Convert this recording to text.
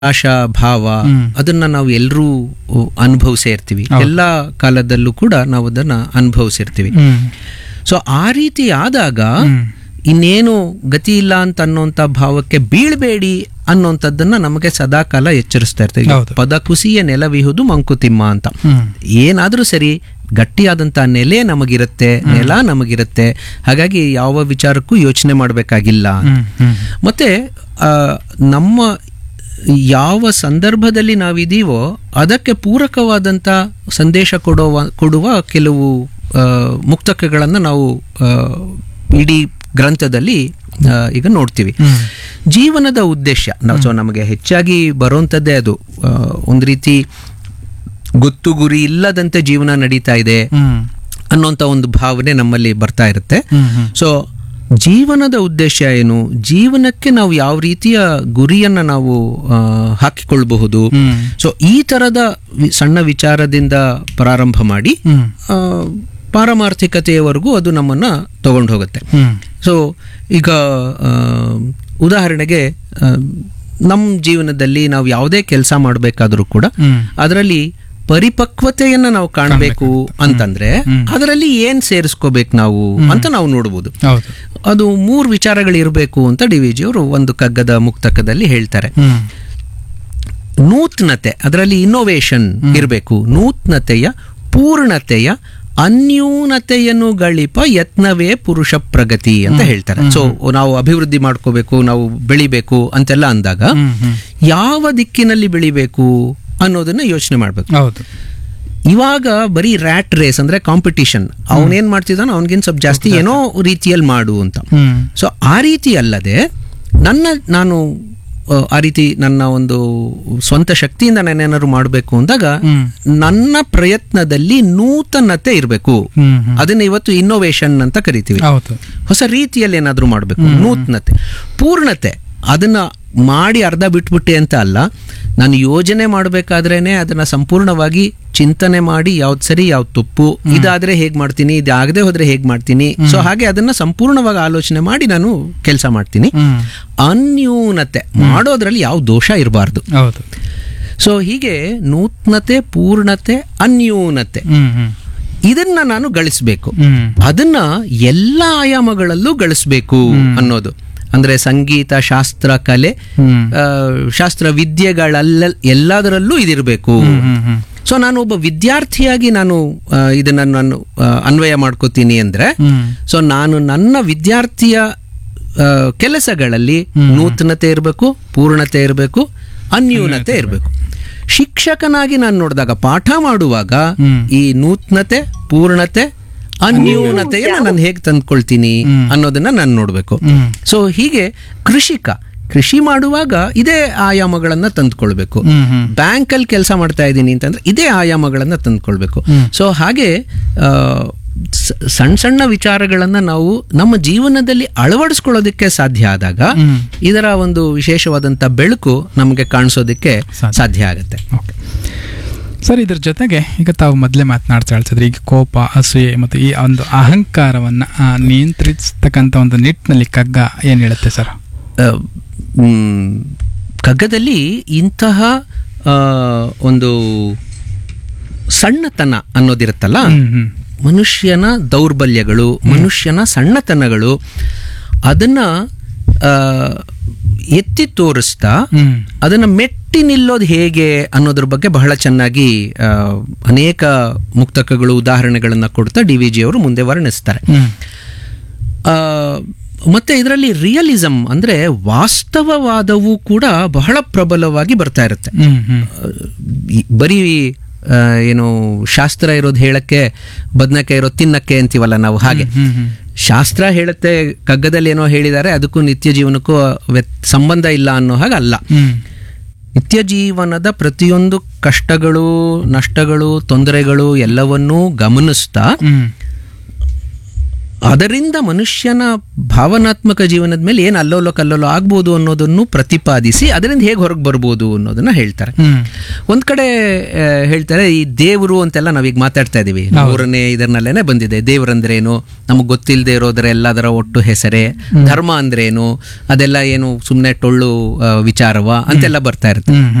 ಆಶಾ ಭಾವ ಹ್ಮ್. ಅದನ್ನ ನಾವು ಎಲ್ಲರೂ ಅನುಭವಿಸೇ ಇರ್ತೀವಿ ಹೌದು. ಎಲ್ಲ ಕಾಲದಲ್ಲೂ ಕೂಡ ನಾವು ಅದನ್ನ ಅನುಭವಿಸಿರ್ತೀವಿ ಹ್ಮ್ ಸೊ ಆ ರೀತಿ ಆದಾಗ ಹ್ಮ್. ಇನ್ನೇನು ಗತಿ ಇಲ್ಲ ಅಂತ ಅನ್ನೋಂಥ ಭಾವಕ್ಕೆ ಬೀಳ್ಬೇಡಿ ಅನ್ನೋಂಥದ್ದನ್ನ ನಮಗೆ ಸದಾಕಾಲ ಎಚ್ಚರಿಸ್ತಾ ಇರ್ತೀವಿ ಹೌದು. ಪದ ಕುಸಿಯ ನೆಲವಿಹುದು ಮಂಕುತಿಮ್ಮ ಅಂತ ಹ್ಮ್ ಏನಾದ್ರೂ ಸರಿ ಗಟ್ಟಿಯಾದಂಥ ನೆಲೆ ನಮಗಿರುತ್ತೆ ನೆಲ ನಮಗಿರುತ್ತೆ ಹಾಗಾಗಿ ಯಾವ ವಿಚಾರಕ್ಕೂ ಯೋಚನೆ ಮಾಡಬೇಕಾಗಿಲ್ಲ ಹ್ಮ್ ಹ್ಮ್ ಮತ್ತೆ ಆ, ನಮ್ಮ ಯಾವ ಸಂದರ್ಭದಲ್ಲಿ ನಾವಿದೀವೋ ಅದಕ್ಕೆ ಪೂರಕವಾದಂಥ ಸಂದೇಶ ಕೊಡುವ ಕೊಡುವ ಕೆಲವು ಆ, ಮುಕ್ತಕಗಳನ್ನು ನಾವು ಆ, ಇಡೀ ಗ್ರಂಥದಲ್ಲಿ ಆ, ಈಗ ನೋಡ್ತೀವಿ ಹ್ಮ್. ಜೀವನದ ಉದ್ದೇಶ ನಾವು ಸೊ ನಮಗೆ ಹೆಚ್ಚಾಗಿ ಬರುವಂಥದ್ದೇ ಅದು ಆ, ಒಂದು ರೀತಿ ಗೊತ್ತು ಗುರಿ ಇಲ್ಲದಂತೆ ಜೀವನ ನಡೀತಾ ಇದೆ ಹ್ಮ್ ಅನ್ನೋಂಥ ಒಂದು ಭಾವನೆ ನಮ್ಮಲ್ಲಿ ಬರ್ತಾ ಇರುತ್ತೆ ಹ್ಮ್ ಹ್ಮ್ ಸೊ ಜೀವನದ ಉದ್ದೇಶ ಏನು ಜೀವನಕ್ಕೆ ನಾವು ಯಾವ ರೀತಿಯ ಗುರಿಯನ್ನ ನಾವು ಆ, ಹಾಕಿಕೊಳ್ಬಹುದು ಹ್ಮ್ ಸೊ ಈ ತರದ ವಿ- ಸಣ್ಣ ವಿಚಾರದಿಂದ ಪ್ರಾರಂಭ ಮಾಡಿ ಹ್ಮ್ ಆ, ಪಾರಮಾರ್ಥಿಕತೆಯವರೆಗೂ ಅದು ನಮ್ಮನ್ನ ತಗೊಂಡು ಹೋಗುತ್ತೆ ಹ್ಮ್ ಸೊ ಈಗ ಆ, ಉದಾಹರಣೆಗೆ ಆ, ನಮ್ಮ ಜೀವನದಲ್ಲಿ ನಾವು ಯಾವುದೇ ಕೆಲಸ ಮಾಡಬೇಕಾದ್ರೂ ಕೂಡ ಹ್ಮ್ ಅದರಲ್ಲಿ ಪರಿಪಕ್ವತೆಯನ್ನ ನಾವು ಕಾಣಬೇಕು ಅಂತಂದ್ರೆ ಹ್ಮ್. ಅದರಲ್ಲಿ ಏನ್ ಸೇರಿಸ್ಕೋಬೇಕು ನಾವು ಅಂತ ನಾವು ನೋಡ್ಬೋದು ಹೌದು ಅದು ಮೂರು ವಿಚಾರಗಳು ಇರಬೇಕು ಅಂತ ಡಿ ವಿ ಜಿ ಅವರು ಒಂದು ಕಗ್ಗದ ಮುಕ್ತಕದಲ್ಲಿ ಹೇಳ್ತಾರೆ ಹ್ಮ್ ನೂತನತೆ ಅದರಲ್ಲಿ ಇನ್ನೋವೇಷನ್ ಇರಬೇಕು ನೂತನತೆಯ ಪೂರ್ಣತೆಯ ಅನ್ಯೂನತೆಯನ್ನು ಗಳಿಪ ಯತ್ನವೇ ಪುರುಷ ಪ್ರಗತಿ ಅಂತ ಹೇಳ್ತಾರೆ ಸೊ ನಾವು ಅಭಿವೃದ್ಧಿ ಮಾಡ್ಕೋಬೇಕು ನಾವು ಬೆಳಿಬೇಕು ಅಂತೆಲ್ಲ ಅಂದಾಗ ಹ್ಮ್ ಹ್ಮ್ ಯಾವ ದಿಕ್ಕಿನಲ್ಲಿ ಬೆಳಿಬೇಕು ಅನ್ನೋದನ್ನ ಯೋಚನೆ ಮಾಡ್ಬೇಕು ಹೌದು ಇವಾಗ ಬರೀ ರ್ಯಾಟ್ ರೇಸ್ ಅಂದ್ರೆ ಕಾಂಪಿಟಿಷನ್ ಅವನೇನ್ ಮಾಡ್ತಿದ್ದಾನೋ ಅವನಿಗಿನ್ ಸ್ವಲ್ಪ ಜಾಸ್ತಿ ಏನೋ ರೀತಿಯಲ್ಲಿ ಮಾಡು ಅಂತ ಹ್ಮ್ ಸೊ ಆ ರೀತಿ ಅಲ್ಲದೆ ನನ್ನ ನಾನು ಆ, ಆ ರೀತಿ ನನ್ನ ಒಂದು ಸ್ವಂತ ಶಕ್ತಿಯಿಂದ ನಾನೇನಾದ್ರು ಮಾಡಬೇಕು ಅಂದಾಗ ಹ್ಮ್ ನನ್ನ ಪ್ರಯತ್ನದಲ್ಲಿ ನೂತನತೆ ಇರಬೇಕು ಹ್ಮ್ ಹ್ಮ್ ಅದನ್ನ ಇವತ್ತು ಇನ್ನೋವೇಷನ್ ಅಂತ ಕರಿತೀವಿ ಹೌದು ಹೊಸ ರೀತಿಯಲ್ಲಿ ಏನಾದರೂ ಮಾಡಬೇಕು ನೂತನತೆ ಪೂರ್ಣತೆ ಅದನ್ನ ಮಾಡಿ ಅರ್ಧ ಬಿಟ್ಬಿಟ್ಟೆ ಅಂತ ಅಲ್ಲ ನಾನು ಯೋಜನೆ ಮಾಡಬೇಕಾದ್ರೇನೆ ಅದನ್ನ ಸಂಪೂರ್ಣವಾಗಿ ಚಿಂತನೆ ಮಾಡಿ ಯಾವ್ದು ಸರಿ ಯಾವ್ದು ತಪ್ಪು ಇದಾದ್ರೆ ಹೇಗ್ ಮಾಡ್ತೀನಿ ಇದಾಗದೆ ಹೋದ್ರೆ ಹೇಗ್ ಮಾಡ್ತೀನಿ ಸೊ ಹಾಗೆ ಅದನ್ನ ಸಂಪೂರ್ಣವಾಗಿ ಆಲೋಚನೆ ಮಾಡಿ ನಾನು ಕೆಲಸ ಮಾಡ್ತೀನಿ ಹ್ಮ್ ಅನ್ಯೂನತೆ ಮಾಡೋದ್ರಲ್ಲಿ ಯಾವ ದೋಷ ಇರಬಾರ್ದು ಹೌದು ಸೊ ಹೀಗೆ ನೂತನತೆ ಪೂರ್ಣತೆ ಅನ್ಯೂನತೆ ಹ್ಮ್ ಹ್ಮ್ ಇದನ್ನ ನಾನು ಗಳಿಸ್ಬೇಕು ಹ್ಮ್ ಅದನ್ನ ಎಲ್ಲ ಆಯಾಮಗಳಲ್ಲೂ ಗಳಿಸ್ಬೇಕು ಅನ್ನೋದು ಅಂದ್ರೆ ಸಂಗೀತ ಶಾಸ್ತ್ರ ಕಲೆ ಹ್ಮ್ ಆ, ಶಾಸ್ತ್ರ ವಿದ್ಯೆಗಳಲ್ಲ ಎಲ್ಲದರಲ್ಲೂ ಇದಿರಬೇಕು ಹ್ಮ್ ಹ್ಮ್ ಸೊ ನಾನು ಒಬ್ಬ ವಿದ್ಯಾರ್ಥಿಯಾಗಿ ನಾನು ಆ, ಇದನ್ನ ನಾನು ಆ, ಅನ್ವಯ ಮಾಡ್ಕೋತೀನಿ ಅಂದ್ರೆ ಹ್ಮ್ ಸೊ ನಾನು ನನ್ನ ವಿದ್ಯಾರ್ಥಿಯ ಆ, ಕೆಲಸಗಳಲ್ಲಿ ನೂತನತೆ ಇರಬೇಕು ಪೂರ್ಣತೆ ಇರಬೇಕು ಅನ್ಯೂನತೆ ಇರಬೇಕು ಶಿಕ್ಷಕನಾಗಿ ನಾನು ನೋಡಿದಾಗ ಪಾಠ ಮಾಡುವಾಗ ಹ್ಮ್. ಈ ನೂತನತೆ ಪೂರ್ಣತೆ ಅನ್ಯೂನತೆಯನ್ನ ನಾನು ಹೇಗೆ ತಂದ್ಕೊಳ್ತೀನಿ ಅನ್ನೋದನ್ನ ನಾನು ನೋಡಬೇಕು ಹ್ಮ್ ಸೊ ಹೀಗೆ ಕೃಷಿಕ ಕೃಷಿ ಮಾಡುವಾಗ ಇದೇ ಆಯಾಮಗಳನ್ನ ತಂದ್ಕೊಳ್ಬೇಕು ಹ್ಮ್ ಹ್ಮ್ ಬ್ಯಾಂಕ್ ಅಲ್ಲಿ ಕೆಲಸ ಮಾಡ್ತಾ ಇದ್ದೀನಿ ಅಂತಂದ್ರೆ ಇದೇ ಆಯಾಮಗಳನ್ನ ತಂದ್ಕೊಳ್ಬೇಕು ಹ್ಮ್. ಸೊ ಹಾಗೆ ಆ, ಸ- ಸಣ್ಣ ಸಣ್ಣ ವಿಚಾರಗಳನ್ನ ನಾವು ನಮ್ಮ ಜೀವನದಲ್ಲಿ ಅಳವಡಿಸ್ಕೊಳ್ಳೋದಕ್ಕೆ ಸಾಧ್ಯ ಆದಾಗ ಹ್ಮ್. ಇದರ ಒಂದು ವಿಶೇಷವಾದಂತ ಬೆಳಕು ನಮಗೆ ಕಾಣಿಸೋದಕ್ಕೆ ಸಾಧ್ಯ. ಸಾಧ್ಯ ಆಗುತ್ತೆ ಓಕೆ ಸರ್ ಇದ್ರ ಜೊತೆಗೆ ಈಗ ತಾವು ಮೊದಲೇ ಮಾತನಾಡ್ತಾ ಹೇಳ್ತಿದ್ರಿ ಈಗ ಕೋಪ ಅಸೂಯೆ ಮತ್ತು ಈ ಒಂದು ಅಹಂಕಾರವನ್ನು ನಿಯಂತ್ರಿಸ್ತಕ್ಕಂಥ ಒಂದು ನಿಟ್ಟಿನಲ್ಲಿ ಕಗ್ಗ ಏನು ಹೇಳುತ್ತೆ ಸರ್ ಆ, ಮ್, ಕಗ್ಗದಲ್ಲಿ ಇಂತಹ ಆ, ಒಂದು ಸಣ್ಣತನ ಅನ್ನೋದಿರುತ್ತಲ್ಲ ಹ್ಮ್ ಹ್ಮ್ ಮನುಷ್ಯನ ದೌರ್ಬಲ್ಯಗಳು ಮನುಷ್ಯನ ಸಣ್ಣತನಗಳು ಅದನ್ನ ಆ, ಎತ್ತಿ ತೋರಿಸ್ತಾ ಹ್ಮ್ ಅದನ್ನ ಮೆಟ್ಟಿ ನಿಲ್ಲೋದು ಹೇಗೆ ಅನ್ನೋದ್ರ ಬಗ್ಗೆ ಬಹಳ ಚೆನ್ನಾಗಿ ಆ, ಅನೇಕ ಮುಕ್ತಕಗಳು ಉದಾಹರಣೆಗಳನ್ನ ಕೊಡ್ತಾ ಡಿ ವಿ ಜಿ ಅವರು ಮುಂದೆ ವರ್ಣಿಸ್ತಾರೆ ಹ್ಮ್ ಆ, ಮತ್ತೆ ಇದರಲ್ಲಿ ರಿಯಲಿಸಂ ಅಂದ್ರೆ ವಾಸ್ತವವಾದವು ಕೂಡ ಬಹಳ ಪ್ರಬಲವಾಗಿ ಬರ್ತಾ ಇರುತ್ತೆ ಹ್ಮ್ ಹ್ಮ್ ಈ ಬರೀ ಆ, ಏನು ಶಾಸ್ತ್ರ ಇರೋದು ಹೇಳಕ್ಕೆ ಬದನೆಕಾಯಿ ಇರೋದು ತಿನ್ನಕ್ಕೆ ಅಂತೀವಲ್ಲ ನಾವು ಹಾಗೆ ಹ್ಮ್ ಹ್ಮ್ ಶಾಸ್ತ್ರ ಹೇಳುತ್ತೆ ಕಗ್ಗದಲ್ಲಿ ಏನೋ ಹೇಳಿದ್ದಾರೆ ಅದಕ್ಕೂ ನಿತ್ಯ ಜೀವನಕ್ಕೂ ವ್ಯತ್- ಸಂಬಂಧ ಇಲ್ಲ ಅನ್ನೋ ಹಾಗೆ ಅಲ್ಲ ಹ್ಮ್ ನಿತ್ಯ ಜೀವನದ ಪ್ರತಿಯೊಂದು ಕಷ್ಟಗಳು ನಷ್ಟಗಳು ತೊಂದರೆಗಳು ಎಲ್ಲವನ್ನೂ ಗಮನಿಸ್ತಾ ಹ್ಮ್ ಅದರಿಂದ ಮನುಷ್ಯನ ಭಾವನಾತ್ಮಕ ಜೀವನದ ಮೇಲೆ ಏನು ಅಲ್ಲೋಲ ಕಲ್ಲೋಲ ಆಗ್ಬೋದು ಅನ್ನೋದನ್ನು ಪ್ರತಿಪಾದಿಸಿ ಅದರಿಂದ ಹೇಗೆ ಹೊರಗೆ ಬರ್ಬೋದು ಅನ್ನೋದನ್ನ ಹೇಳ್ತಾರೆ ಹ್ಮ್ ಒಂದ್ ಕಡೆ ಆ, ಹೇಳ್ತಾರೆ ಈ ದೇವರು ಅಂತೆಲ್ಲ ನಾವೀಗ ಮಾತಾಡ್ತಾ ಇದೀವಿ ಮೂರನೇ ಇದರನಲ್ಲೇನೆ ಬಂದಿದೆ ದೇವರಂದ್ರೇನು ನಮಗೆ ಗೊತ್ತಿಲ್ಲದೆ ಇರೋದ್ರ ಎಲ್ಲದರ ಒಟ್ಟು ಹೆಸರೇ ಧರ್ಮ ಅಂದ್ರೇನು ಅದೆಲ್ಲ ಏನು ಸುಮ್ಮನೆ ಟೊಳ್ಳು ಆ, ವಿಚಾರವ ಅಂತೆಲ್ಲ ಬರ್ತಾ ಇರುತ್ತೆ ಹ್ಮ್